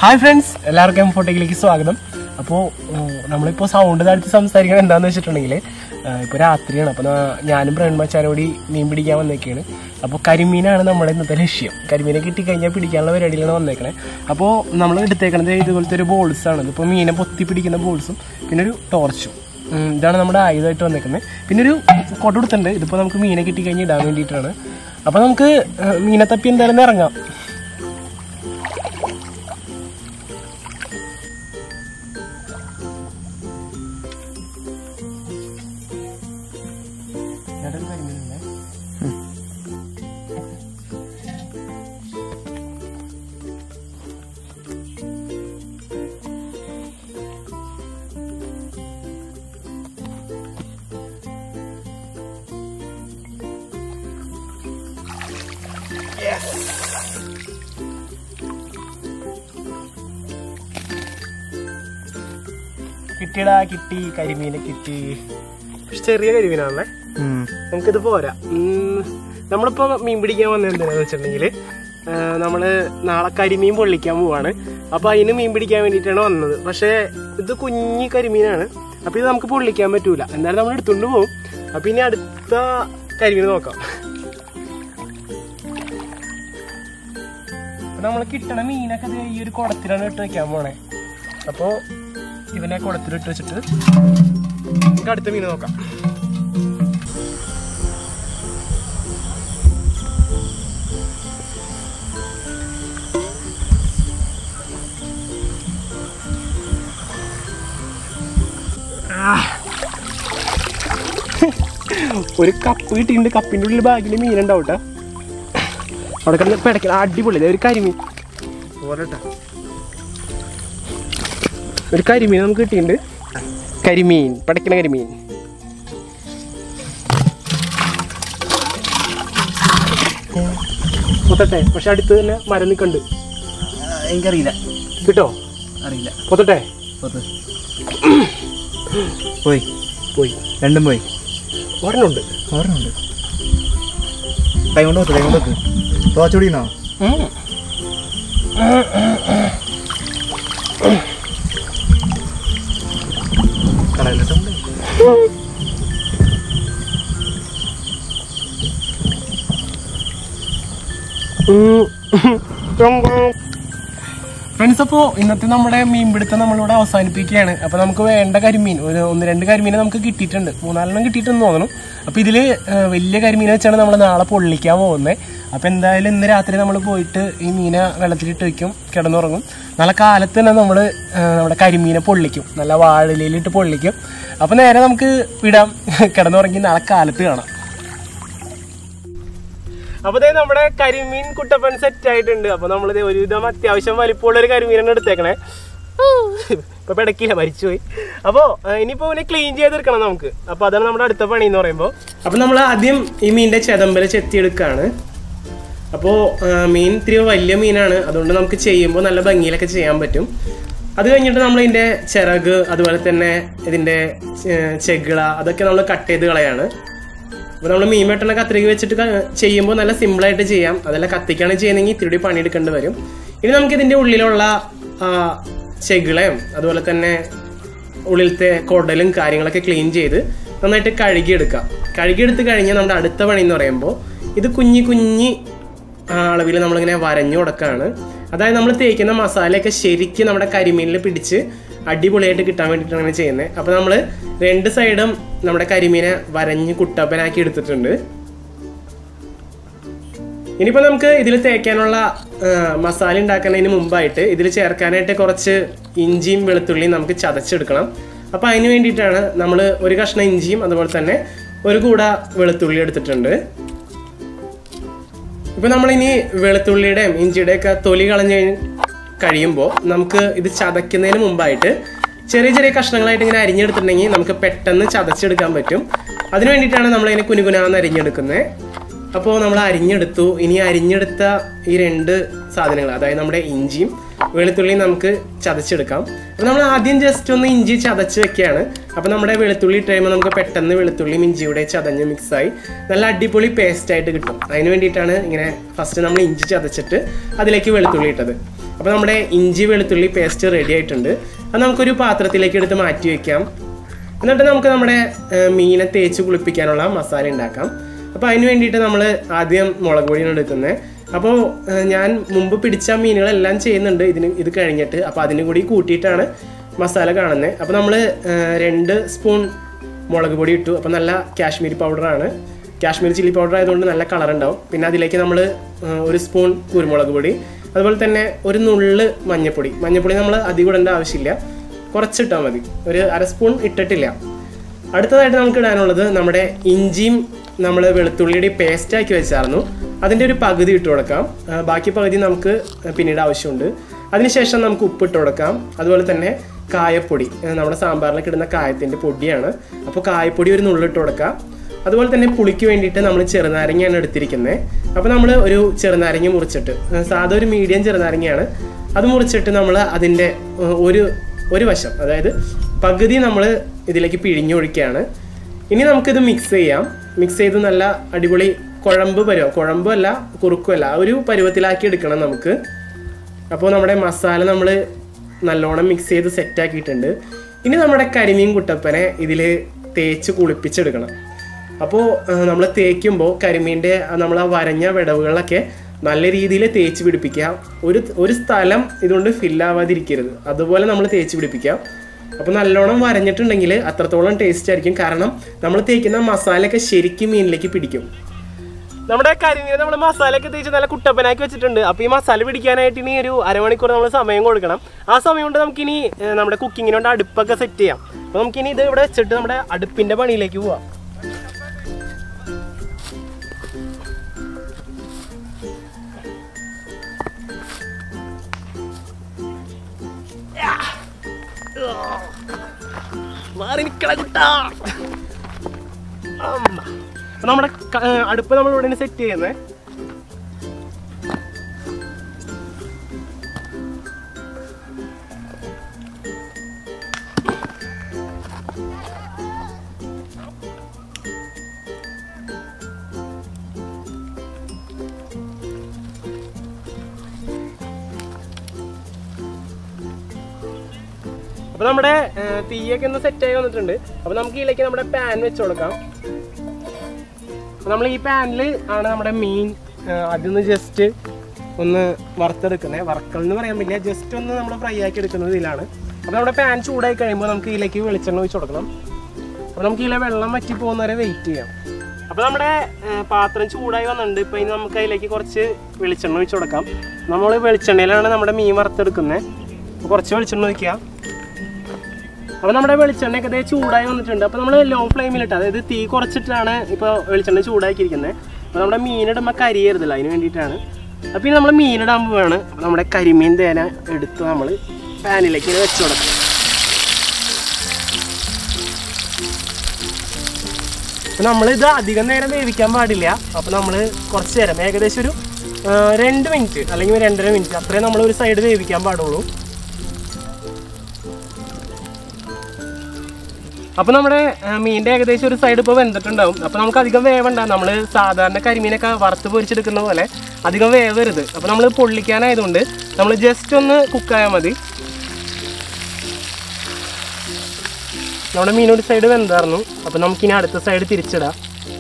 Hi friends എല്ലാവർക്കും ഫോട്ടോയിലേക്ക് സ്വാഗതം അപ്പോൾ നമ്മളിപ്പോൾ സൗണ്ട് താഴ്ത്തി സംസാരിക്കുന്നത് എന്താണെന്ന് വെച്ചിട്ടുണ്ടെങ്കിൽ ഇപ്പോൾ രാത്രിയാണ് അപ്പോൾ ഞാനും പ്രേൺമച്ചാരോടി മീൻ പിടിക്കാൻ വന്നേക്കാണ് അപ്പോൾ കരിമീനാണ് നമ്മുടെ ഇന്നത്തെ ലക്ഷ്യം കരിമീനെ കിട്ടിക്കഴിഞ്ഞാൽ പിടിക്കാനുള്ള പരിപാടിയിലാണ് വന്നേക്കണേ അപ്പോൾ നമ്മൾ എടുത്തേക്കണത് ഇതുപോലത്തെ ഒരു ബോൾസാണ് ഇതിപ്പോൾ മീനെ പൊത്തി പിടിക്കുന്ന ബോൾസും പിന്നെ ഒരു ടോർച്ചും ഉം, ഇതാണ് നമ്മുടെ ആയുധമായിട്ട് വന്നേക്കുന്നത് പിന്നെ ഒരു കൊട കൊടുത്തിട്ടുണ്ട് ഇതിപ്പോൾ നമുക്ക് മീനെ കിട്ടിക്കഴിഞ്ഞ് ഇടാൻ വേണ്ടിയിട്ടാണ് അപ്പോൾ നമുക്ക് ഏഹ്, മീനെ തപ്പി എന്തായാലും ഒന്ന് ഇറങ്ങാം ഞാനൊരു കരിമീനുണ്ടേ കിട്ടിയടാ കിട്ടി കരിമീനെ കിട്ടി പക്ഷെ ചെറിയ കരിമീനാണല്ലേ നമുക്കിത് പോരാ ഉം, നമ്മളിപ്പോ മീൻ പിടിക്കാൻ വന്നത് എന്താണെന്ന് വെച്ചിട്ടുണ്ടെങ്കിൽ നമ്മള് നാളെ കരിമീൻ പൊള്ളിക്കാൻ പോവാണ് അപ്പൊ അതിന് മീൻ പിടിക്കാൻ വേണ്ടിയിട്ടാണ് വന്നത് പക്ഷെ ഇത് കുഞ്ഞി കരിമീനാണ് അപ്പൊ ഇത് നമുക്ക് പൊള്ളിക്കാൻ പറ്റൂല എന്നാലും നമ്മൾ എടുത്തുകൊണ്ട് പോകും അപ്പൊ ഇനി അടുത്ത കരിമീൻ നോക്കാം നമ്മൾ കിട്ടണ മീനൊക്കെ ദേ ഈ ഒരു കുടത്തിലാണ് ഇട്ട് വെക്കാൻ പോണേ അപ്പോ ഇവനെ കുടത്തിലിട്ട് വെച്ചിട്ട് നമുക്ക് അടുത്ത മീൻ നോക്കാം ആ. ഒരു കപ്പ് കിട്ടിയിട്ടുണ്ട് കപ്പിന്റെ ഉള്ളിൽ ബാഗിൽ മീനുണ്ടാവും കേട്ടോ അവിടെ കിടന്ന് പിടയ്ക്കണം അടിപൊളി ദേ ഒരു കരിമീൻ പോരട്ടാ ഒരു കരിമീൻ നമുക്ക് കിട്ടിയിട്ടുണ്ട് കരിമീൻ പടക്കണ കരിമീൻ പൊത്തട്ടെ പക്ഷെ അടുത്ത് തന്നെ മരം നിൽക്കണ്ട് എനിക്കറിയില്ല കിട്ടോ അറിയില്ല പൊത്തട്ടെ പുറത്ത് പോയി പോയി രണ്ടും പോയി ഒരെണ്ണമുണ്ട് ഓർമ്മയുണ്ട് കൈ കൊണ്ട് വെക്ക് കൈ കൊണ്ട് വെക്ക് തോച്ചുടിന്നോ ഉം. കളയിലിട്ടുണ്ട് ഫ്രണ്ട്സ് അപ്പോൾ ഇന്നത്തെ നമ്മുടെ മീൻപിടുത്തം നമ്മളിവിടെ അവസാനിപ്പിക്കുകയാണ് അപ്പോൾ നമുക്ക് വേണ്ട കരിമീൻ ഒരു ഒന്ന് രണ്ട് കരിമീനെ നമുക്ക് കിട്ടിയിട്ടുണ്ട് മൂന്നാലെണ്ണം കിട്ടിയിട്ടെന്ന് തോന്നുന്നു അപ്പോൾ ഇതിൽ വലിയ കരിമീനെ വെച്ചാണ് നമ്മൾ നാളെ പൊള്ളിക്കാൻ പോകുന്നത് അപ്പോൾ എന്തായാലും ഇന്ന് രാത്രി നമ്മൾ പോയിട്ട് ഈ മീനെ വെള്ളത്തിലിട്ട് വയ്ക്കും കിടന്നുറങ്ങും നാളെ കാലത്ത് തന്നെ നമ്മൾ നമ്മുടെ കരിമീനെ പൊള്ളിക്കും നല്ല വാഴയിലിട്ട് പൊള്ളിക്കും അപ്പോൾ നേരെ നമുക്ക് വിടാം കിടന്നുറങ്ങി നാളെ കാലത്ത് കാണാം അപ്പൊ ദേ നമ്മുടെ കരിമീൻ കുട്ടപ്പൻ സെറ്റ് ആയിട്ടുണ്ട് അപ്പൊ നമ്മളിത് ഒരുവിധം അത്യാവശ്യം വലിപ്പമുള്ള ഒരു കരിമീനാണ് എടുത്തേക്കണേ ഇപ്പൊ പിടക്കില്ല മരിച്ചുപോയി അപ്പോ ഏഹ്, ഇനിയിപ്പോ ഇവനെ ക്ലീൻ ചെയ്തെടുക്കണം നമുക്ക് അപ്പൊ അതാണ് നമ്മുടെ അടുത്ത പണി എന്ന് പറയുമ്പോ അപ്പൊ നമ്മൾ ആദ്യം ഈ മീനിന്റെ ചെതമ്പല് ചെത്തിയെടുക്കാണ് അപ്പോൾ മീൻ ഇത്തിരി വലിയ മീനാണ് അതുകൊണ്ട് നമുക്ക് ചെയ്യുമ്പോൾ നല്ല ഭംഗിയിലൊക്കെ ചെയ്യാൻ പറ്റും അത് കഴിഞ്ഞിട്ട് നമ്മൾ ഇതിന്റെ ചിറക് അതുപോലെ തന്നെ ഇതിന്റെ ഏഹ്, ചെകിള അതൊക്കെ നമ്മൾ കട്ട് ചെയ്ത് കളയാണ് അപ്പോൾ നമ്മൾ മീൻ വെട്ടണ കത്രിക വെച്ചിട്ട് ചെയ്യുമ്പോൾ നല്ല സിമ്പിളായിട്ട് ചെയ്യാം അതല്ല കത്തിക്കാണ് ചെയ്യുന്നതെങ്കിൽ ഇത്തിരി കൂടി പണിയെടുക്കേണ്ടി വരും ഇനി നമുക്ക് ഇതിന്റെ ഉള്ളിലുള്ള ആ, ചെകിളയും അതുപോലെ തന്നെ ഉള്ളിലത്തെ കുടലും കാര്യങ്ങളൊക്കെ ക്ലീൻ ചെയ്ത് നന്നായിട്ട് കഴുകിയെടുക്കാം കഴുകിയെടുത്ത് കഴിഞ്ഞാൽ നമ്മുടെ അടുത്ത പണി എന്ന് പറയുമ്പോൾ ഇത് കുഞ്ഞി കുഞ്ഞി അളവിൽ നമ്മളിങ്ങനെ വരഞ്ഞു കൊടുക്കുകയാണ് അതായത് നമ്മൾ തേക്കുന്ന മസാലയൊക്കെ ശരിക്കും നമ്മുടെ കരിമീനിൽ പിടിച്ച് അടിപൊളിയായിട്ട് കിട്ടാൻ വേണ്ടിയിട്ടാണ് അങ്ങനെ ചെയ്യുന്നത് അപ്പോൾ നമ്മൾ രണ്ട് സൈഡും നമ്മുടെ കരിമീനെ വരഞ്ഞ് കുട്ടപ്പനാക്കി എടുത്തിട്ടുണ്ട് ഇനിയിപ്പോൾ നമുക്ക് ഇതിൽ തേക്കാനുള്ള ആ, മസാല ഉണ്ടാക്കുന്നതിന് മുമ്പായിട്ട് ഇതിൽ ചേർക്കാനായിട്ട് കുറച്ച് ഇഞ്ചിയും വെളുത്തുള്ളിയും നമുക്ക് ചതച്ചെടുക്കണം അപ്പോൾ അതിന് വേണ്ടിയിട്ടാണ് നമ്മൾ ഒരു കഷ്ണം ഇഞ്ചിയും അതുപോലെ തന്നെ ഒരു കൂട വെളുത്തുള്ളി എടുത്തിട്ടുണ്ട് ഇപ്പൊ നമ്മളിനി വെളുത്തുള്ളിയുടെയും ഇഞ്ചിയുടെയൊക്കെ തൊലി കളഞ്ഞ് കഴിയുമ്പോൾ നമുക്ക് ഇത് ചതയ്ക്കുന്നതിന് മുമ്പായിട്ട് ചെറിയ ചെറിയ കഷ്ണങ്ങളായിട്ട് ഇങ്ങനെ അരിഞ്ഞെടുത്തിട്ടുണ്ടെങ്കിൽ നമുക്ക് പെട്ടെന്ന് ചതച്ചെടുക്കാൻ പറ്റും അതിന് വേണ്ടിയിട്ടാണ് നമ്മളിതിനെ കുനുകുനാന്ന് അരിഞ്ഞെടുക്കുന്നത് അപ്പോൾ നമ്മൾ അരിഞ്ഞെടുത്തു ഇനി അരിഞ്ഞെടുത്ത ഈ രണ്ട് സാധനങ്ങൾ അതായത് നമ്മുടെ ഇഞ്ചിയും വെളുത്തുള്ളിയും നമുക്ക് ചതച്ചെടുക്കാം അപ്പോൾ നമ്മൾ ആദ്യം ജസ്റ്റ് ഒന്ന് ഇഞ്ചി ചതച്ച് വെക്കുകയാണ് അപ്പോൾ നമ്മുടെ വെളുത്തുള്ളി ഇട്ട് കഴിയുമ്പോൾ നമുക്ക് പെട്ടെന്ന് വെളുത്തുള്ളിയും ഇഞ്ചിയുടെ ചതഞ്ഞ് മിക്സായി നല്ല അടിപൊളി പേസ്റ്റ് ആയിട്ട് കിട്ടും അതിന് വേണ്ടിയിട്ടാണ് ഇങ്ങനെ ഫസ്റ്റ് നമ്മൾ ഇഞ്ചി ചതച്ചിട്ട് അതിലേക്ക് വെളുത്തുള്ളി ഇട്ടത് അപ്പോൾ നമ്മുടെ ഇഞ്ചി വെളുത്തുള്ളി പേസ്റ്റ് റെഡി ആയിട്ടുണ്ട് അത് നമുക്കൊരു പാത്രത്തിലേക്ക് എടുത്ത് മാറ്റി വയ്ക്കാം എന്നിട്ട് നമുക്ക് നമ്മുടെ ഏർ, മീനെ തേച്ച് കുളിപ്പിക്കാനുള്ള മസാല ഉണ്ടാക്കാം അപ്പോൾ അതിന് വേണ്ടിയിട്ട് നമ്മൾ ആദ്യം മുളക് പൊടിയാണ് എടുക്കുന്നത് അപ്പോൾ ഏർ, ഞാൻ മുമ്പ് പിടിച്ച മീനുകളെല്ലാം ചെയ്യുന്നുണ്ട് ഇതിന് ഇത് കഴിഞ്ഞിട്ട് അപ്പോൾ അതിന് കൂടി കൂട്ടിയിട്ടാണ് മസാല കാണുന്നത് അപ്പോൾ നമ്മൾ രണ്ട് സ്പൂൺ മുളക് പൊടി ഇട്ടു അപ്പോൾ നല്ല കാശ്മീരി പൗഡറാണ് കാശ്മീരി ചില്ലി പൗഡർ ആയതുകൊണ്ട് നല്ല കളർ ഉണ്ടാവും പിന്നെ അതിലേക്ക് നമ്മൾ ഒരു സ്പൂൺ കുരുമുളക് പൊടി അതുപോലെ തന്നെ ഒരു നുള്ള് മഞ്ഞപ്പൊടി മഞ്ഞപ്പൊടി നമ്മൾ അധികം ഇടേണ്ട ആവശ്യമില്ല കുറച്ചിട്ടാൽ മതി ഒരു അര സ്പൂൺ ഇട്ടിട്ടില്ല അടുത്തതായിട്ട് നമുക്ക് ഇടാനുള്ളത് നമ്മുടെ ഇഞ്ചിയും നമ്മൾ വെളുത്തുള്ളിയുടെ പേസ്റ്റ് ആക്കി വെച്ചായിരുന്നു അതിൻ്റെ ഒരു പകുതി ഇട്ട് കൊടുക്കാം ആ, ബാക്കി പകുതി നമുക്ക് പിന്നീട് ആവശ്യമുണ്ട് അതിനുശേഷം നമുക്ക് ഉപ്പ് ഇട്ട് കൊടുക്കാം അതുപോലെ തന്നെ കായപ്പൊടി ആ, നമ്മുടെ സാമ്പാറിലേക്ക് ഇടുന്ന കായത്തിൻ്റെ പൊടിയാണ് അപ്പോൾ കായപ്പൊടി ഒരു നുള്ളിട്ട് കൊടുക്കാം അതുപോലെ തന്നെ പുളിക്ക് വേണ്ടിയിട്ട് നമ്മൾ ചെറുനാരങ്ങയാണ് എടുത്തിരിക്കുന്നത് അപ്പോൾ നമ്മൾ ഒരു ചെറുനാരങ്ങ മുറിച്ചിട്ട് ആ, സാധാ ഒരു മീഡിയം ചെറുനാരങ്ങയാണ് അത് മുറിച്ചിട്ട് നമ്മൾ അതിൻ്റെ ആ, ഒരു ഒരു വശം അതായത് പകുതി നമ്മൾ ഇതിലേക്ക് പിഴിഞ്ഞൊഴിക്കുകയാണ് ഇനി നമുക്കിത് മിക്സ് ചെയ്യാം മിക്സ് ചെയ്ത് നല്ല അടിപൊളി കുഴമ്പ് പരുവം കുഴമ്പല്ല കുറുക്കുമല്ല ആ ഒരു പരുവത്തിലാക്കി എടുക്കണം നമുക്ക് അപ്പോൾ നമ്മുടെ മസാല നമ്മൾ നല്ലോണം മിക്സ് ചെയ്ത് സെറ്റ് ആക്കിയിട്ടുണ്ട് ഇനി നമ്മുടെ കരിമീൻ കുട്ടപ്പനെ ഇതിൽ തേച്ച് കുളിപ്പിച്ചെടുക്കണം അപ്പോൾ നമ്മൾ തേക്കുമ്പോൾ കരിമീൻ്റെ നമ്മൾ ആ വരഞ്ഞ വിടവുകളിലൊക്കെ നല്ല രീതിയിൽ തേച്ച് പിടിപ്പിക്കുക ഒരു ഒരു സ്ഥലം ഇതുകൊണ്ട് ഫില്ലാവാതിരിക്കരുത് അതുപോലെ നമ്മൾ തേച്ച് പിടിപ്പിക്കുക അപ്പോൾ നല്ലോണം വരഞ്ഞിട്ടുണ്ടെങ്കിൽ അത്രത്തോളം ടേസ്റ്റ് ആയിരിക്കും കാരണം നമ്മൾ തേക്കുന്ന മസാലയൊക്കെ ശരിക്കും മീനിലേക്ക് പിടിക്കും നമ്മുടെ കരിമീനെ നമ്മൾ മസാലയൊക്കെ തേച്ച് നല്ല കുട്ടപ്പനാക്കി വെച്ചിട്ടുണ്ട് അപ്പോൾ ഈ മസാല പിടിക്കാനായിട്ട് ഇനി ഒരു അരമണിക്കൂർ നമ്മൾ സമയം കൊടുക്കണം ആ സമയം കൊണ്ട് നമുക്കിനി ഏഹ്, നമ്മുടെ കുക്കിങ്ങിനോട് അടുപ്പൊക്കെ സെറ്റ് ചെയ്യാം അപ്പോൾ നമുക്കിനി ഇത് ഇവിടെ വെച്ചിട്ട് നമ്മുടെ അടുപ്പിൻ്റെ പണിയിലേക്ക് പോവാം മാറി നിക്കട കുട്ടാ അമ്മ. അപ്പൊ നമ്മുടെ ക- ഏർ അടുപ്പ് നമ്മൾ ഇവിടെ സെറ്റ് ചെയ്യുന്നത് അപ്പൊ നമ്മുടെ ഏർ, തീയൊക്കെ ഒന്ന് സെറ്റ് ആയി വന്നിട്ടുണ്ട് അപ്പൊ നമുക്ക് ഇതിലേക്ക് നമ്മുടെ പാൻ വെച്ച് കൊടുക്കാം നമ്മൾ ഈ പാനിൽ ആണ് നമ്മുടെ മീൻ അതൊന്ന് ജസ്റ്റ് ഒന്ന് വറുത്തെടുക്കുന്നത് വറക്കൽ എന്ന് പറയാൻ പറ്റില്ല ജസ്റ്റ് ഒന്ന് നമ്മൾ ഫ്രൈ ആക്കി എടുക്കുന്നത് ഇതിലാണ് അപ്പോൾ നമ്മുടെ പാൻ ചൂടായി കഴിയുമ്പോൾ നമുക്ക് ഇതിലേക്ക് വെളിച്ചെണ്ണ ഒഴിച്ച് കൊടുക്കണം അപ്പോൾ നമുക്ക് ഇതിലെ വെള്ളം വറ്റി പോകുന്നവരെ വെയിറ്റ് ചെയ്യാം അപ്പോൾ നമ്മുടെ ഏർ, പാത്രം ചൂടായി വന്നിട്ടുണ്ട് ഇപ്പോൾ ഇനി നമുക്ക് അതിലേക്ക് കുറച്ച് വെളിച്ചെണ്ണ ഒഴിച്ച് കൊടുക്കാം നമ്മൾ വെളിച്ചെണ്ണയിലാണ് നമ്മുടെ മീൻ വറുത്തെടുക്കുന്നത് അപ്പോൾ കുറച്ച് വെളിച്ചെണ്ണ ഒഴിക്കുക അപ്പോൾ നമ്മുടെ വെളിച്ചെണ്ണ ഒക്കെ ദേ ചൂടായി വന്നിട്ടുണ്ട് അപ്പോൾ നമ്മൾ ലോ ഫ്ലെയിമിലിട്ട് അതായത് തീ കുറച്ചിട്ടാണ് ഇപ്പോൾ വെളിച്ചെണ്ണ ചൂടാക്കിയിരിക്കുന്നത് അപ്പോൾ നമ്മുടെ മീനിടുമ്പോൾ കരിയരുതല്ലോ അതിന് വേണ്ടിയിട്ടാണ് അപ്പോൾ ഇനി നമ്മൾ മീനിടാൻ പോവാണ് അപ്പോൾ നമ്മുടെ കരിമീൻ തേന എടുത്ത് നമ്മൾ പാനിലേക്ക് ഇങ്ങനെ വെച്ച് കൊടുക്കാം അപ്പോൾ നമ്മളിത് അധികം നേരം വേവിക്കാൻ പാടില്ല അപ്പോൾ നമ്മൾ കുറച്ച് നേരം ഏകദേശം ഒരു ആ, രണ്ട് മിനിറ്റ് അല്ലെങ്കിൽ ഒരു രണ്ടര മിനിറ്റ് അത്രയും നമ്മൾ ഒരു സൈഡ് വേവിക്കാൻ പാടുള്ളൂ അപ്പോൾ നമ്മുടെ ആ, മീനിൻ്റെ ഏകദേശം ഒരു സൈഡ് ഇപ്പോൾ വെന്തിട്ടുണ്ടാവും അപ്പോൾ നമുക്ക് അധികം വേവണ്ട നമ്മൾ സാധാരണ കരിമീനൊക്കെ വറുത്ത് പൊരിച്ചെടുക്കുന്ന പോലെ അധികം വേവരുത് അപ്പോൾ നമ്മൾ പൊള്ളിക്കാനായതുകൊണ്ട് നമ്മൾ ജസ്റ്റ് ഒന്ന് കുക്കായാൽ മതി നമ്മുടെ മീൻ ഒരു സൈഡ് വെന്തായിരുന്നു അപ്പോൾ നമുക്കിനി അടുത്ത സൈഡ് തിരിച്ചിടാം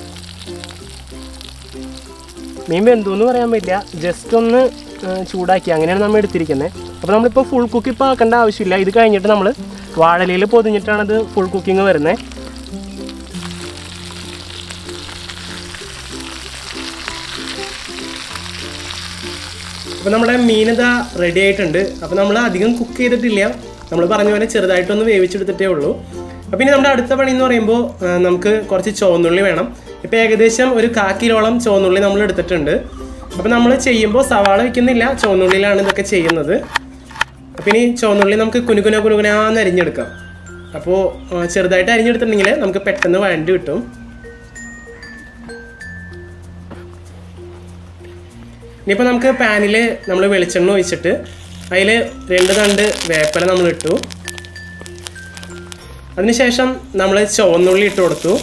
മീൻ വെന്തു എന്ന് പറയാൻ പറ്റില്ല ജസ്റ്റ് ഒന്ന് ആ, ചൂടാക്കി അങ്ങനെയാണ് നമ്മൾ എടുത്തിരിക്കുന്നത് അപ്പോൾ നമ്മളിപ്പോൾ ഫുൾ കുക്ക് ഇപ്പോൾ ആക്കേണ്ട ആവശ്യമില്ല ഇത് കഴിഞ്ഞിട്ട് നമ്മൾ വാഴലയിൽ പൊതിഞ്ഞിട്ടാണ് ഇത് ഫുൾ കുക്കിംഗ് വരുന്നത് അപ്പോൾ നമ്മുടെ മീനിതാ റെഡി ആയിട്ടുണ്ട് അപ്പോൾ നമ്മൾ അധികം കുക്ക് ചെയ്തിട്ടില്ല നമ്മൾ പറഞ്ഞ പോലെ ചെറുതായിട്ടൊന്ന് വേവിച്ചെടുത്തിട്ടേ ഉള്ളൂ അപ്പോൾ ഇനി നമ്മുടെ അടുത്ത പണി എന്ന് പറയുമ്പോൾ ആ, നമുക്ക് കുറച്ച് ചുവന്നുള്ളി വേണം ഇപ്പോൾ ഏകദേശം ഒരു കാ കിലോളം ചുവന്നുള്ളി നമ്മൾ എടുത്തിട്ടുണ്ട് അപ്പോൾ നമ്മൾ ചെയ്യുമ്പോൾ സവാള വയ്ക്കുന്നില്ല ചുവന്നുള്ളിയിലാണ് ഇതൊക്കെ ചെയ്യുന്നത് അപ്പോൾ ഇനി ചുവന്നുള്ളി നമുക്ക് കുനുകുന കുനുകുനാന്ന് അരിഞ്ഞെടുക്കാം അപ്പോൾ ആ, ചെറുതായിട്ട് അരിഞ്ഞെടുത്തിട്ടുണ്ടെങ്കിൽ നമുക്ക് പെട്ടെന്ന് വഴണ്ടി കിട്ടും ഇനിയിപ്പോൾ നമുക്ക് പാനിൽ നമ്മൾ വെളിച്ചെണ്ണ ഒഴിച്ചിട്ട് അതിൽ രണ്ട് തണ്ട് വേപ്പില നമ്മൾ ഇട്ടു അതിനുശേഷം നമ്മൾ ചുവന്നുള്ളി ഇട്ട് കൊടുത്തു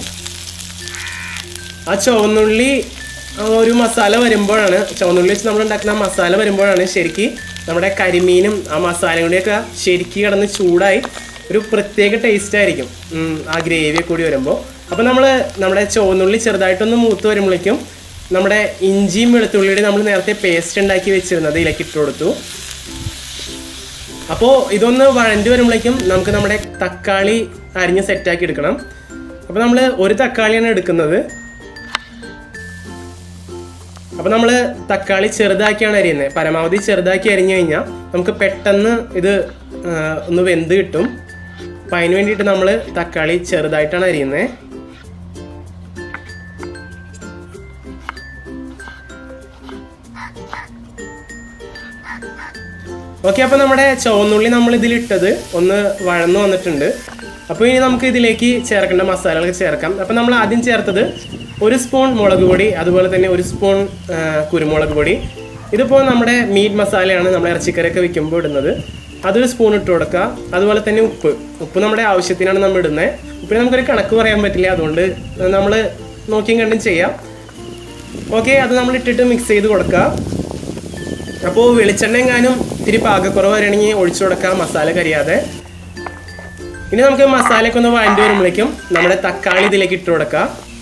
ആ ചുവന്നുള്ളി ആ ഒരു മസാല വരുമ്പോഴാണ് ചുവന്നുള്ളി വെച്ച് നമ്മൾ ഉണ്ടാക്കുന്ന ആ മസാല വരുമ്പോഴാണ് ശരിക്ക് നമ്മുടെ കരിമീനും ആ മസാലയും കൂടിയൊക്കെ ശരിക്ക് കിടന്ന് ചൂടായി ഒരു പ്രത്യേക ടേസ്റ്റ് ആയിരിക്കും ഉം, ആ ഗ്രേവി കൂടി വരുമ്പോൾ അപ്പോൾ നമ്മൾ നമ്മുടെ ചുവന്നുള്ളി ചെറുതായിട്ടൊന്ന് മൂത്ത് വരുമ്പോഴേക്കും നമ്മുടെ ഇഞ്ചിയും വെളുത്തുള്ളിയുടെ നമ്മൾ നേരത്തെ പേസ്റ്റ് ഉണ്ടാക്കി വെച്ചിരുന്നത് ഇതിലേക്ക് ഇട്ട് കൊടുത്തു അപ്പോൾ ഇതൊന്ന് വഴണ്ടി വരുമ്പോഴേക്കും നമുക്ക് നമ്മുടെ തക്കാളി അരിഞ്ഞ് സെറ്റാക്കി എടുക്കണം അപ്പോൾ നമ്മൾ ഒരു തക്കാളിയാണ് എടുക്കുന്നത് അപ്പോൾ നമ്മൾ തക്കാളി ചെറുതാക്കിയാണ് അരിയുന്നത് പരമാവധി ചെറുതാക്കി അരിഞ്ഞു കഴിഞ്ഞാൽ നമുക്ക് പെട്ടെന്ന് ഇത് ആ, ഒന്ന് വെന്ത് കിട്ടും അപ്പം അതിന് വേണ്ടിയിട്ട് നമ്മൾ തക്കാളി ചെറുതായിട്ടാണ് അരിയുന്നത് ഓക്കെ അപ്പോൾ നമ്മുടെ ചുവന്നുള്ളി നമ്മൾ ഇതിലിട്ടത് ഒന്ന് വഴന്നു വന്നിട്ടുണ്ട് അപ്പോൾ ഇനി നമുക്ക് ഇതിലേക്ക് ചേർക്കേണ്ട മസാലകൾ ചേർക്കാം അപ്പോൾ നമ്മൾ ആദ്യം ചേർത്തത് ഒരു സ്പൂൺ മുളക് പൊടി അതുപോലെ തന്നെ ഒരു സ്പൂൺ ആ, കുരുമുളക് പൊടി ഇതിപ്പോൾ നമ്മുടെ മീറ്റ് മസാലയാണ് നമ്മൾ ഇറച്ചിക്കറിയൊക്കെ വെക്കുമ്പോൾ ഇടുന്നത് അതൊരു സ്പൂൺ ഇട്ട് കൊടുക്കുക അതുപോലെ തന്നെ ഉപ്പ് ഉപ്പ് നമ്മുടെ ആവശ്യത്തിനാണ് നമ്മൾ ഇടുന്നത് ഉപ്പിന് നമുക്കൊരു കണക്ക് പറയാൻ പറ്റില്ല അതുകൊണ്ട് നമ്മൾ നോക്കിയും കണ്ടും ചെയ്യാം ഓക്കെ അത് നമ്മൾ ഇട്ടിട്ട് മിക്സ് ചെയ്ത് കൊടുക്കുക അപ്പോൾ വെളിച്ചെണ്ണ എങ്ങാനും ഇത്തിരി പാകക്കുറവ് വരണമെങ്കിൽ ഒഴിച്ചു കൊടുക്കാം മസാല കരിയാതെ ഇനി നമുക്ക് മസാലയൊക്കെ ഒന്ന് വഴണ്ടി വരുമ്പോഴേക്കും നമ്മുടെ തക്കാളി ഇതിലേക്ക് ഇട്ട് കൊടുക്കാം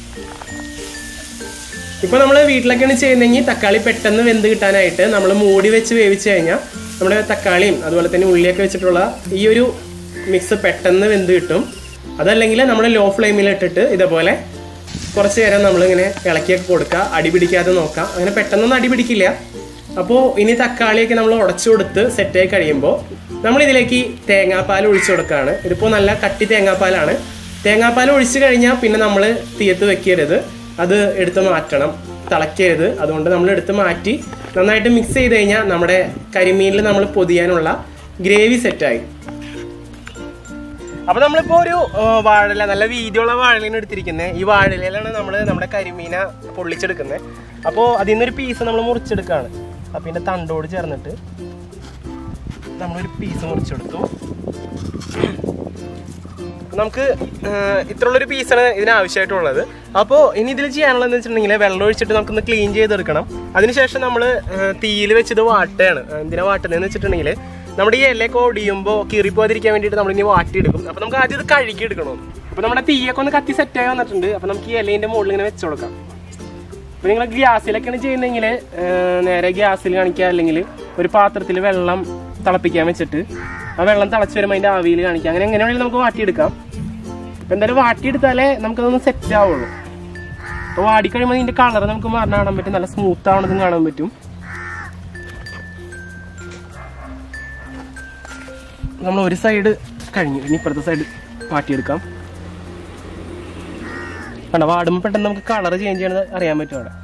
ഇപ്പോൾ നമ്മൾ വീട്ടിലൊക്കെയാണ് ചെയ്യുന്നതെങ്കിൽ തക്കാളി പെട്ടെന്ന് വെന്ത് കിട്ടാനായിട്ട് നമ്മൾ മൂടി വെച്ച് വേവിച്ച് കഴിഞ്ഞാൽ നമ്മുടെ തക്കാളിയും അതുപോലെ തന്നെ ഉള്ളിയൊക്കെ വെച്ചിട്ടുള്ള ഈ ഒരു മിക്സ് പെട്ടെന്ന് വെന്ത് കിട്ടും അതല്ലെങ്കിൽ നമ്മൾ ലോ ഫ്ലെയിമിൽ ഇട്ടിട്ട് ഇതേപോലെ കുറച്ച് നേരം നമ്മളിങ്ങനെ ഇളക്കിയൊക്കെ കൊടുക്കുക അടി പിടിക്കാതെ നോക്കാം അങ്ങനെ പെട്ടെന്നൊന്നും അടി പിടിക്കില്ല അപ്പോൾ ഇനി തക്കാളിയൊക്കെ നമ്മൾ ഉടച്ചു കൊടുത്ത് സെറ്റായി കഴിയുമ്പോൾ നമ്മൾ ഇതിലേക്ക് തേങ്ങാപ്പാൽ ഒഴിച്ചു കൊടുക്കുകയാണ് ഇതിപ്പോൾ നല്ല കട്ടി തേങ്ങാപ്പാലാണ് തേങ്ങാപ്പാൽ ഒഴിച്ചു കഴിഞ്ഞാൽ പിന്നെ നമ്മൾ തീയത്ത് വെക്കരുത് അത് എടുത്ത് മാറ്റണം തിളക്കരുത് അതുകൊണ്ട് നമ്മൾ എടുത്ത് മാറ്റി നന്നായിട്ട് മിക്സ് ചെയ്ത് കഴിഞ്ഞാൽ നമ്മുടെ കരിമീനിൽ നമ്മൾ പൊതിയാനുള്ള ഗ്രേവി സെറ്റായി അപ്പൊ നമ്മളിപ്പോ ഒരു ആ, വാഴല നല്ല വീതിയുള്ള വാഴലാണ് എടുത്തിരിക്കുന്നത് ഈ വാഴലയിലാണ് നമ്മൾ നമ്മുടെ കരിമീന പൊള്ളിച്ചെടുക്കുന്നത് അപ്പോൾ അതിൽ നിന്നൊരു പീസ് നമ്മൾ മുറിച്ചെടുക്കുകയാണ് അപ്പൊ ഇതിന്റെ തണ്ടോട് ചേർന്നിട്ട് നമ്മളൊരു പീസ് മുറിച്ചെടുത്തു അപ്പൊ നമുക്ക് ഇത്രയുള്ളൊരു പീസാണ് ഇതിന് ആവശ്യമായിട്ടുള്ളത് അപ്പോൾ ഇനി ഇതിൽ ചെയ്യാനുള്ളതെന്ന് വെച്ചിട്ടുണ്ടെങ്കിൽ വെള്ളം ഒഴിച്ചിട്ട് നമുക്കൊന്ന് ക്ലീൻ ചെയ്തെടുക്കണം അതിനുശേഷം നമ്മൾ തീയിൽ വെച്ചത് വാട്ടുകയാണ് എന്തിനാ വാട്ടുന്നതെന്ന് വെച്ചിട്ടുണ്ടെങ്കിൽ നമ്മുടെ ഈ ഇലയൊക്കെ ഒടിയുമ്പോൾ കീറിപ്പോതിരിക്കാൻ വേണ്ടിയിട്ട് നമ്മൾ ഇനി വാട്ടിയെടുക്കും അപ്പോൾ നമുക്ക് ആദ്യം ഇത് കഴുകി എടുക്കണം അപ്പോൾ നമ്മുടെ തീയൊക്കെ ഒന്ന് കത്തി സെറ്റായി വന്നിട്ടുണ്ട് അപ്പോൾ നമുക്ക് ഈ ഇലേൻ്റെ മുകളിൽ ഇങ്ങനെ വെച്ച് കൊടുക്കാം അപ്പോൾ നിങ്ങൾ ഗ്യാസിലൊക്കെയാണ് ചെയ്യുന്നതെങ്കിൽ നേരെ ഗ്യാസിൽ കാണിക്കുക അല്ലെങ്കിൽ ഒരു പാത്രത്തിൽ വെള്ളം തിളപ്പിക്കാൻ വെച്ചിട്ട് ആ വെള്ളം തിളച്ച് വരുമ്പോൾ അതിൻ്റെ ആവിയിൽ കാണിക്കുക അങ്ങനെ എങ്ങനെ വേണമെങ്കിലും നമുക്ക് വാട്ടിയെടുക്കാം അപ്പോൾ എന്തായാലും വാട്ടിയെടുത്താലേ നമുക്കതൊന്ന് സെറ്റ് ആവുള്ളൂ അപ്പോൾ വാടിക്കഴിയുമ്പോൾ ഇതിൻ്റെ കളർ നമുക്ക് മാറാൻ കാണാൻ പറ്റും നല്ല സ്മൂത്ത് ആവണതും കാണാൻ പറ്റും നമ്മൾ ഒരു സൈഡ് കഴിഞ്ഞു ഇനി ഇപ്പുറത്തെ സൈഡ് വാട്ടിയെടുക്കാം കണ്ട വാടുമ്പോൾ പെട്ടെന്ന് നമുക്ക് കളർ ചേഞ്ച് ചെയ്യണത് അറിയാൻ പറ്റും അവിടെ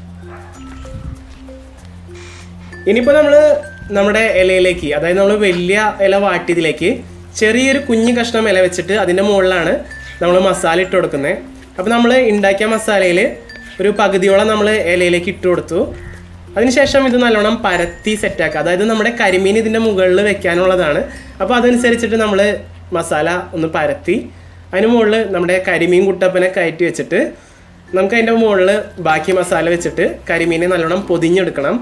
ഇനിയിപ്പോൾ നമ്മൾ നമ്മുടെ ഇലയിലേക്ക് അതായത് നമ്മൾ വലിയ ഇല വാട്ടിയതിലേക്ക് ചെറിയൊരു കുഞ്ഞു കഷ്ണം ഇല വെച്ചിട്ട് അതിൻ്റെ മുകളിലാണ് നമ്മൾ മസാല ഇട്ട് കൊടുക്കുന്നത് അപ്പോൾ നമ്മൾ ഉണ്ടാക്കിയ മസാലയിൽ ഒരു പകുതിയോളം നമ്മൾ ഇലയിലേക്ക് ഇട്ട് കൊടുത്തു അതിനുശേഷം ഇത് നല്ലോണം പരത്തി സെറ്റാക്കുക അതായത് നമ്മുടെ കരിമീൻ ഇതിൻ്റെ മുകളിൽ വെക്കാനുള്ളതാണ് അപ്പോൾ അതനുസരിച്ചിട്ട് നമ്മൾ മസാല ഒന്ന് പരത്തി അതിന് മുകളിൽ നമ്മുടെ കരിമീൻ കുട്ടപ്പനെ കയറ്റി വെച്ചിട്ട് നമുക്ക് അതിൻ്റെ മുകളിൽ ബാക്കി മസാല വെച്ചിട്ട് കരിമീനെ നല്ലോണം പൊതിഞ്ഞെടുക്കണം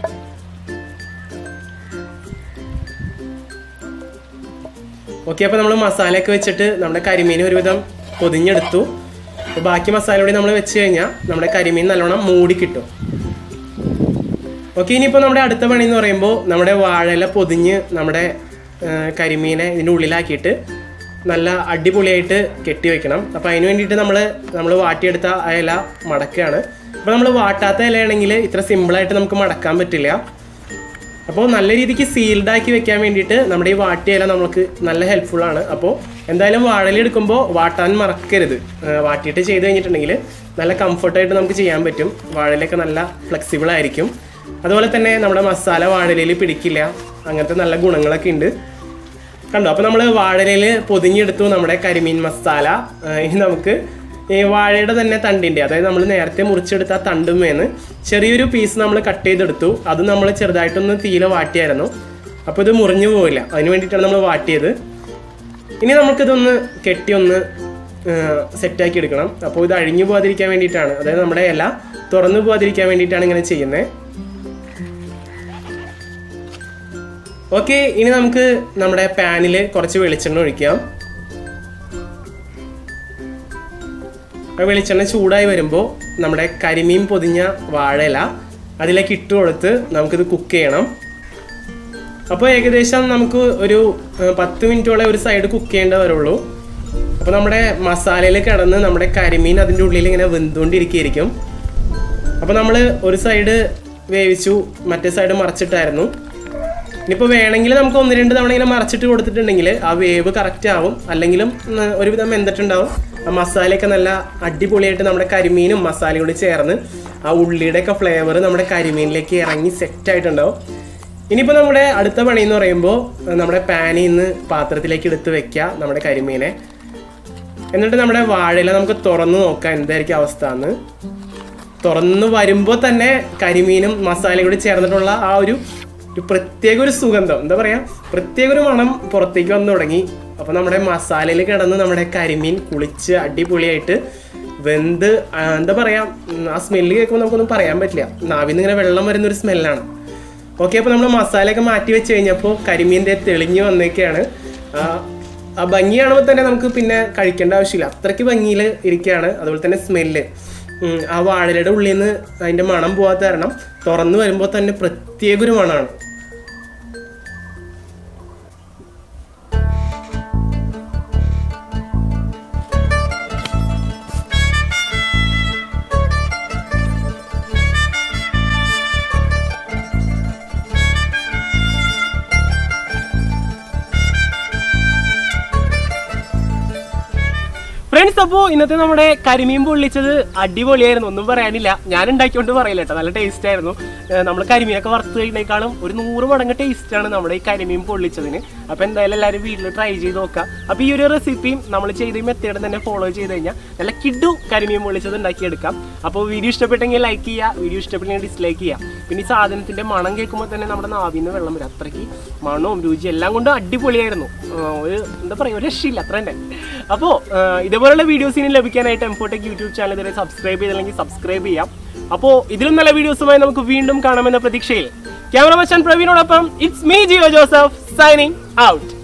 ഓക്കെ അപ്പോൾ നമ്മൾ മസാലയൊക്കെ വെച്ചിട്ട് നമ്മുടെ കരിമീൻ ഒരുവിധം പൊതിഞ്ഞെടുത്തു അപ്പോൾ ബാക്കി മസാല കൂടി നമ്മൾ വെച്ച് കഴിഞ്ഞാൽ നമ്മുടെ കരിമീൻ നല്ലോണം മൂടി കിട്ടും ഓക്കെ ഇനിയിപ്പോൾ നമ്മുടെ അടുത്ത പണി എന്ന് പറയുമ്പോൾ നമ്മുടെ വാഴയില പൊതിഞ്ഞ് നമ്മുടെ ആ, കരിമീനെ ഇതിൻ്റെ ഉള്ളിലാക്കിയിട്ട് നല്ല അടിപൊളിയായിട്ട് കെട്ടി വെക്കണം അപ്പോൾ അതിന് വേണ്ടിയിട്ട് നമ്മൾ നമ്മൾ വാട്ടിയെടുത്ത ആ ഇല മടക്കുകയാണ് അപ്പോൾ നമ്മൾ വാട്ടാത്ത ഇലയാണെങ്കിൽ ഇത്ര സിമ്പിളായിട്ട് നമുക്ക് മടക്കാൻ പറ്റില്ല അപ്പോൾ നല്ല രീതിക്ക് സീൽഡ് ആക്കി വെക്കാൻ വേണ്ടിയിട്ട് നമ്മുടെ ഈ വാട്ടിയ ഇല നമുക്ക് നല്ല ഹെൽപ്ഫുൾ ആണ് അപ്പോൾ എന്തായാലും വാഴയില എടുക്കുമ്പോൾ വാട്ടാൻ മറക്കരുത് ആ, വാട്ടിയിട്ട് ചെയ്ത് കഴിഞ്ഞിട്ടുണ്ടെങ്കിൽ നല്ല കംഫർട്ടായിട്ട് നമുക്ക് ചെയ്യാൻ പറ്റും വാഴയിലൊക്കെ നല്ല ഫ്ലെക്സിബിൾ ആയിരിക്കും അതുപോലെ തന്നെ നമ്മുടെ മസാല വാഴയിലയിൽ പിടിക്കില്ല അങ്ങനത്തെ നല്ല ഗുണങ്ങളൊക്കെ ഉണ്ട് കണ്ടോ അപ്പോൾ നമ്മൾ വാഴയിലയിൽ പൊതിഞ്ഞെടുത്തു നമ്മുടെ കരിമീൻ മസാല ആ, ഇനി നമുക്ക് ഈ വാഴയുടെ തന്നെ തണ്ടിൻ്റെ അതായത് നമ്മൾ നേരത്തെ മുറിച്ചെടുത്ത ആ തണ്ടുമേന്ന് ചെറിയൊരു പീസ് നമ്മൾ കട്ട് ചെയ്തെടുത്തു അത് നമ്മൾ ചെറുതായിട്ടൊന്ന് തീയില വാട്ടിയായിരുന്നു അപ്പോൾ ഇത് മുറിഞ്ഞു പോവില്ല അതിന് വേണ്ടിയിട്ടാണ് നമ്മൾ വാട്ടിയത് ഇനി നമുക്കിതൊന്ന് കെട്ടി ഒന്ന് സെറ്റാക്കി എടുക്കണം അപ്പോൾ ഇത് അഴിഞ്ഞു പോകാതിരിക്കാൻ വേണ്ടിയിട്ടാണ് അതായത് നമ്മുടെ ഇല തുറന്നു പോകാതിരിക്കാൻ വേണ്ടിയിട്ടാണ് ഇങ്ങനെ ചെയ്യുന്നത് ഓക്കെ ഇനി നമുക്ക് നമ്മുടെ പാനിൽ കുറച്ച് വെളിച്ചെണ്ണ ഒഴിക്കാം ആ വെളിച്ചെണ്ണ ചൂടായി വരുമ്പോൾ നമ്മുടെ കരിമീൻ പൊതിഞ്ഞ വാഴയില അതിലേക്ക് ഇട്ട് കൊടുത്ത് നമുക്കിത് കുക്ക് ചെയ്യണം അപ്പോൾ ഏകദേശം നമുക്ക് ഒരു ഏഹ്, പത്ത് മിനിറ്റോളം ഒരു സൈഡ് കുക്ക് ചെയ്യേണ്ട വരുള്ളൂ അപ്പോൾ നമ്മുടെ മസാലയിൽ കിടന്ന് നമ്മുടെ കരിമീൻ അതിൻ്റെ ഉള്ളിൽ ഇങ്ങനെ വെന്തുകൊണ്ടിരിക്കുകയായിരിക്കും അപ്പോൾ നമ്മൾ ഒരു സൈഡ് വേവിച്ചു മറ്റേ സൈഡ് മറച്ചിട്ടായിരുന്നു ഇനിയിപ്പോൾ വേണമെങ്കിൽ നമുക്ക് ഒന്ന് രണ്ട് തവണ ഇങ്ങനെ മറച്ചിട്ട് കൊടുത്തിട്ടുണ്ടെങ്കിൽ ആ വേവ് കറക്റ്റ് ആവും അല്ലെങ്കിലും ഉം, ഒരുവിധം വെന്തിട്ടുണ്ടാവും ആ മസാലയൊക്കെ നല്ല അടിപൊളിയായിട്ട് നമ്മുടെ കരിമീനും മസാലയും കൂടി ചേർന്ന് ആ ഉള്ളിയുടെ ഒക്കെ ഫ്ലേവർ നമ്മുടെ കരിമീനിലേക്ക് ഇറങ്ങി സെറ്റ് ആയിട്ടുണ്ടാവും ഇനിയിപ്പോൾ നമ്മുടെ അടുത്ത പണി എന്ന് പറയുമ്പോൾ ഏഹ്, നമ്മുടെ പാനിൽ നിന്ന് പാത്രത്തിലേക്ക് എടുത്ത് വെക്കുക നമ്മുടെ കരിമീനെ എന്നിട്ട് നമ്മുടെ വാഴയില നമുക്ക് തുറന്ന് നോക്കാം എന്തായിരിക്കും അവസ്ഥ എന്ന് തുറന്ന് വരുമ്പോൾ തന്നെ കരിമീനും മസാലയും കൂടി ചേർന്നിട്ടുള്ള ആ ഒരു ഒരു പ്രത്യേക ഒരു സുഗന്ധം എന്താ പറയാ പ്രത്യേക ഒരു മണം പുറത്തേക്ക് വന്നു തുടങ്ങി അപ്പൊ നമ്മുടെ മസാലയിൽ കിടന്ന് നമ്മുടെ കരിമീൻ കുളിച്ച് അടിപൊളിയായിട്ട് വെന്ത് ആ, എന്താ പറയാ ഉം, ആ സ്മെല്ല് കേൾക്കുമ്പോൾ നമുക്കൊന്നും പറയാൻ പറ്റില്ല നാവിന്ന് ഇങ്ങനെ വെള്ളം വരുന്ന ഒരു സ്മെല്ലാണ് ഓക്കെ അപ്പോൾ നമ്മൾ മസാലയൊക്കെ മാറ്റി വെച്ച് കഴിഞ്ഞപ്പോൾ കരിമീൻ ദേ തെളിഞ്ഞ് വന്നേക്കാണ് ആ, ആ ഭംഗി കാണുമ്പോൾ തന്നെ നമുക്ക് പിന്നെ കഴിക്കേണ്ട ആവശ്യമില്ല അത്രയ്ക്ക് ഭംഗിയിൽ ഇരിക്കുകയാണ് അതുപോലെ തന്നെ സ്മെല്ല് ആ വാഴയുടെ ഉള്ളിൽ നിന്ന് അതിൻ്റെ മണം പോകാത്ത കാരണം തുറന്നു വരുമ്പോൾ തന്നെ പ്രത്യേക ഒരു മണമാണ് ഫ്രണ്ട്സ് അപ്പോൾ ഇന്നത്തെ നമ്മുടെ കരിമീൻ പൊള്ളിച്ചത് അടിപൊളിയായിരുന്നു ഒന്നും പറയാനില്ല ഞാൻ ഉണ്ടാക്കിക്കൊണ്ട് പറയില്ല കേട്ടോ നല്ല ടേസ്റ്റ് ആയിരുന്നു നമ്മൾ കരിമീനൊക്കെ വറുത്ത് കഴിഞ്ഞേക്കാളും ഒരു നൂറ് മടങ്ങ് ടേസ്റ്റ് ആണ് നമ്മുടെ ഈ കരിമീൻ പൊള്ളിച്ചതിന് അപ്പോൾ എന്തായാലും എല്ലാവരും വീട്ടിൽ ട്രൈ ചെയ്ത് നോക്കാം അപ്പോൾ ഈ ഒരു റെസിപ്പിയും നമ്മൾ ചെയ്ത ഈ മെത്തേഡ് തന്നെ ഫോളോ ചെയ്ത് കഴിഞ്ഞാൽ നല്ല കിഡു കരിമീൻ പൊള്ളിച്ചത് ഉണ്ടാക്കിയെടുക്കാം അപ്പോൾ വീഡിയോ ഇഷ്ടപ്പെട്ടെങ്കിൽ ലൈക്ക് ചെയ്യുക വീഡിയോ ഇഷ്ടപ്പെട്ടെങ്കിൽ ഡിസ്ലൈക്ക് ചെയ്യുക പിന്നെ ഈ സാധനത്തിന്റെ മണം കേൾക്കുമ്പോൾ തന്നെ നമ്മുടെ നാവിൽ നിന്ന് വെള്ളം വരും അത്രയ്ക്ക് മണവും രുചി എല്ലാം കൊണ്ടും അടിപൊളിയായിരുന്നു ആ, ഒരു എന്താ പറയുക ഒരു രക്ഷയില്ല അത്ര തന്നെ അപ്പോൾ ഇതേപോലുള്ള വീഡിയോസ് ഇനി ലഭിക്കാനായിട്ട് എംഫോട്ടെക് യൂട്യൂബ് ചാനൽ ഇതുവരെ സബ്സ്ക്രൈബ് ചെയ്തില്ലെങ്കിൽ സബ്സ്ക്രൈബ് ചെയ്യാം അപ്പോൾ ഇതിലും നല്ല വീഡിയോസുമായി നമുക്ക് വീണ്ടും കാണാമെന്ന പ്രതീക്ഷയിൽ ക്യാമറമാൻ പ്രവീണോടൊപ്പം it's me Jio Joseph signing out